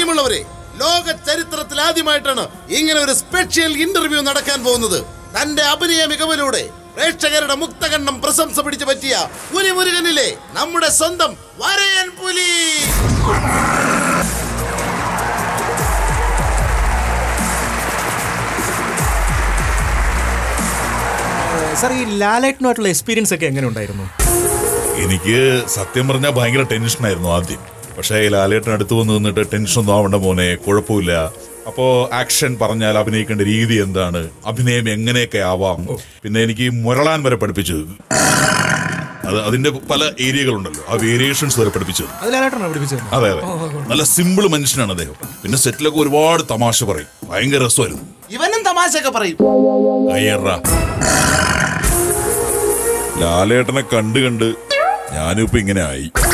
പ്രിയമുള്ളവരെ ലോക ചരിത്രത്തിൽ ആദ്യമായിട്ടാണ് ഇങ്ങനെ ഒരു സ്പെഷ്യൽ ഇന്റർവ്യൂ നടക്കാൻ പോകുന്നത് തന്റെ അഭിനയ മികവിലൂടെ പ്രേക്ഷകരുടെ മുക്തകണ്ഠം പ്രശംസ പിടിച്ചു പറ്റിയ പുലിമുരുകനിലെ നമ്മുടെ സ്വന്തം വരയൻ പുലി സാർ ഈ ലാലേട്ടനുമായിട്ടുള്ള എക്സ്പീരിയൻസ് ഒക്കെ എങ്ങനെ ഉണ്ടായിരുന്നു എനിക്ക് സത്യം പറഞ്ഞാൽ ഭയങ്കര ടെൻഷനായിരുന്നു ആദ്യം പക്ഷേ ലാലേട്ടൻ അടുത്ത് വന്ന് നിന്നിട്ട് ടെൻഷനൊന്നും ആവണ്ട മോനെ കുഴപ്പമില്ല അപ്പോ ആക്ഷൻ പറഞ്ഞാൽ അഭിനയിക്കേണ്ട രീതി എന്താണ് അഭിനയം എങ്ങനെയൊക്കെ ആവാം പിന്നെ എനിക്ക് മുരളാൻ വരെ പഠിപ്പിച്ചു അത് അതിന്റെ പല ഏരിയകളുണ്ടല്ലോ ആ വേരിയേഷൻസ് വരെ പഠിപ്പിച്ചു അത് ലാലേട്ടനാണ് പഠിപ്പിച്ചത് അതെ അതെ നല്ല സിമ്പിൾ മനുഷ്യനാണ് അദ്ദേഹം പിന്നെ സെറ്റിലൊക്കെ ഒരുപാട് തമാശ പറയും ഭയങ്കര രസമായിരുന്നു ഇവനും തമാശയൊക്കെ പറയും കയ്യറ ലാലേട്ടനെ കണ്ട് കണ്ട് ഞാനും ഇപ്പൊ ഇങ്ങനെ ആയി